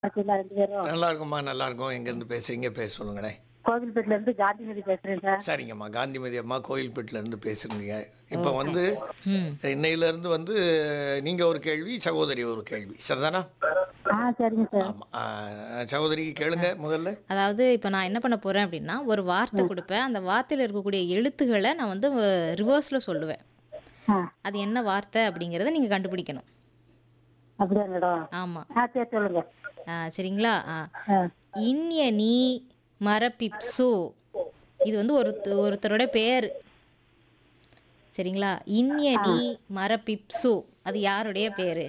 இருக்கீங்களா ரெண்டு பேரும் நல்லா இருக்கும்மா நல்லா இருக்கும் எங்கேருந்து பேசுறீங்க பேச சொல்லுங்களேன் கோவில்பேட்டில இருந்து காந்திமதி பேசுறேன் சார் சரிங்கம்மா காந்திமதி அம்மா கோயில்பேட்டில் இருந்து பேசுறீங்க இப்போ வந்து ம் இன்னையில இருந்து வந்து நீங்க ஒரு கேள்வி சகோதரி ஒரு கேள்வி சரிதானா ஆ சரிங்க சார் ஆமா ஆ, சகோதரி கேளுங்க முதல்ல அதாவது இப்போ நான் என்ன பண்ண போறேன் அப்படின்னா ஒரு வார்த்தை கொடுப்பேன் அந்த வார்த்தையில் இருக்கக்கூடிய எழுத்துக்களை நான் வந்து ரிவர்ஸில் சொல்லுவேன் ஆ அது என்ன வார்த்தை அப்படிங்கிறத நீங்கள் கண்டுபிடிக்கணும் அப்படியா மேடம் ஆமாம் ஆ சரி சொல்லுங்க சரிங்களா ஆ ஆ இன்ய நீ மரபிப்சு இது வந்து ஒரு ஒருத்தரோட பேர் சரிங்களா இன்ய நீ மரபிப்சு அது யாருடைய பேரு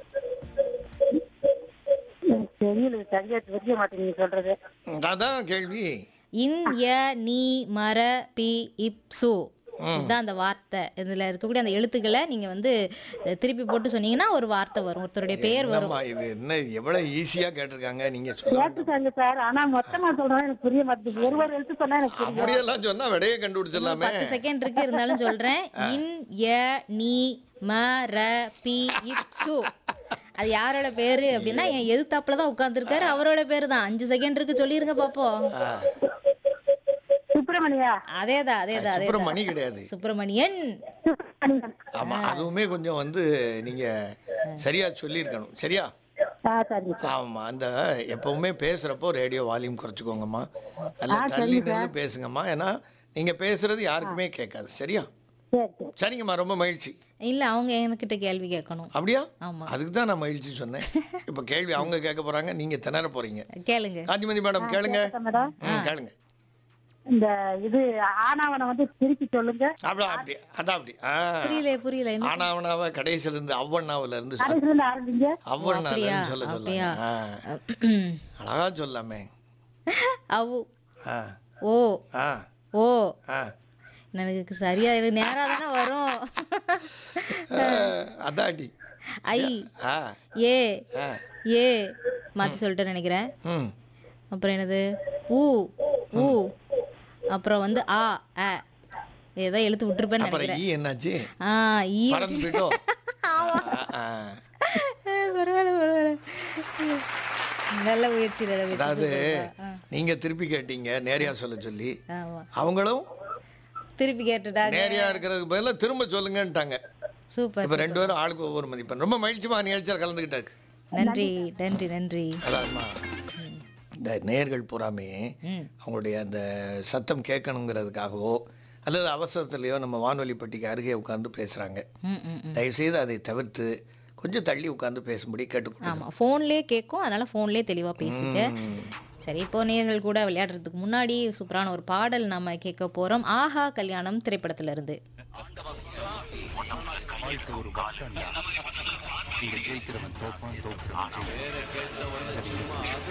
எனக்கு தெரியல சரியா தெரிய மாட்டேங்குது சொல்றது ம், அதான் கேள்வி இன்ய நீ மர பி இப்சு இதுதான் அந்த வார்த்தை இதுல இருக்கக்கூடிய அந்த எழுத்துக்களை நீங்க வந்து அஹ், திருப்பி போட்டு சொன்னீங்கன்னா ஒரு வார்த்தை வரும் ஒருத்தருடைய பேர் வரும் என்னம்மா இது என்ன எவ்வளவு ஈஸியா கேட்டிருக்காங்க நீங்க சொல்ல கேட்டுட்டாங்க சார் ஆனா மொத்தமா சொல்றேன் எனக்கு புரிய மாட்டேங்குது ஒரு ஒரு எழுத்து சொன்னா எனக்கு புரியும் அப்படியெல்லாம் சொன்னா விடையே இன்னும் கண்டுபிடிச்சிடலாமே பத்து செகண்ட் இருக்கு இருந்தாலும் சொல்றேன் இன் ய நீ ம ர பி இப்சு அது யாரோட பேரு அப்படின்னா என் எதிர்த்தாப்புல தான் உட்கார்ந்துருக்காரு அவரோட பேரு தான் அஞ்சு செகண்ட் இருக்கு சொல்லிருங்க பாப்போம் சுப்பிரமணியா அதேதான் அதேதான் அதே சுப்பிரமணி கிடையாது சுப்பிரமணியன் சுப்பிரமணியன் ஆமா அதுவுமே கொஞ்சம் வந்து நீங்க சரியா சொல்லியிருக்கணும் சரியா ஆ சரிங்க சார் ஆமா அந்த எப்பவுமே பேசுறப்போ ரேடியோ வால்யூம் குறைச்சிக்கோங்கம்மா அல்ல தள்ளி நின்று பேசுங்கம்மா ஏன்னா நீங்க பேசுறது யாருக்குமே கேட்காது சரியா சரி சரி சரிங்கம்மா ரொம்ப மகிழ்ச்சி இல்ல அவங்க என்கிட்ட கேள்வி கேட்கணும் அப்படியா ஆமா அதுக்கு தான் நான் மகிழ்ச்சி சொன்னேன் இப்போ கேள்வி அவங்க கேட்க போறாங்க நீங்க திணற போறீங்க கேளுங்க காந்திமதி மேடம் கேளுங்க மேடம் ம், கேளுங்க இந்த இது ஆனாவனை வந்து திருப்பி சொல்லுங்க அப்படி அப்படி அதான் அப்படி ஆ புரியல புரியல என்ன ஆனாவனாவ கடைசியில இருந்து அவ்வண்ணாவுல இருந்து சொல். கடைசியில இருந்து ஆரம்பிங்க அவ்வண்ணால அப்படியா? இருந்து சொல்ல அப்படியா? சொல்லுங்க அழகா சொல்லாமே அவு ஆ ஓ ஆ ஓ ஆ எனக்கு சரியா இரு நேரா தானே வரும் அதாடி ஐ ஆ ஏ ஆ ஏ மாத்தி சொல்லிட்டேன்னு நினைக்கிறேன் ம் அப்புறம் என்னது ஊ ஊ அப்புறம் வந்து ஆ அ ஏதோ எழுத்து விட்டுருப்பேன்னு அப்புறம் நினைக்கிறேன் ஈ என்னாச்சு ஆ ஈ பறந்து போயிட்டோ ஆ, ஆ. பரவாயில்ல பரவாயில்ல நல்ல முயற்சி நல்ல முயற்சி அதாவது சூப்பர்ப்பா. ஆ, நீங்க திருப்பி கேட்டீங்க நேரியா சொல்ல சொல்லி ஆமா அவங்களும் திருப்பி கேட்டுட்டாங்க நேரியா இருக்கிறதுக்கு பதிலா திரும்ப சொல்லுங்கன்ட்டாங்க சூப்பர் இப்ப ரெண்டு பேரும் ஆளுக்கு ஒவ்வொரு மதிப்பெண் ரொம்ப மகிழ்ச்சிமா நிகழ்ச்சியில் கலந்துக்கிட்டாக்கு நன்றி நன்றி நன்றி அதான்மா இந்த நேர்கள் பூராமே ம் அவங்களுடைய அந்த சத்தம் கேட்கணுங்கிறதுக்காகவோ அல்லது அவசரத்துலேயோ நம்ம வானொலி பெட்டிக்கு அருகே உட்கார்ந்து பேசுகிறாங்க ம் ம் ம். தயவுசெய்து அதை தவிர்த்து கொஞ்சம் தள்ளி உட்கார்ந்து பேசும்படி கேட்டுக்கொள்ளுங்க ஆமா ஃபோன்லேயே கேட்கும் அதனால ஃபோன்லேயே தெளிவா பேசுங்க சரி இப்போ நேர்கள் கூட விளையாடுறதுக்கு முன்னாடி சூப்பரான ஒரு பாடல் நாம கேட்க போறோம் ஆஹா கல்யாணம் திரைப்படத்துல இருந்து வாழ்க்கை ஒரு பஸ் ஸ்டாண்ட் இங்க ஜெயிக்கிறவன் தோப்பான் தோற்கிறவன் ஜெயிப்பான்.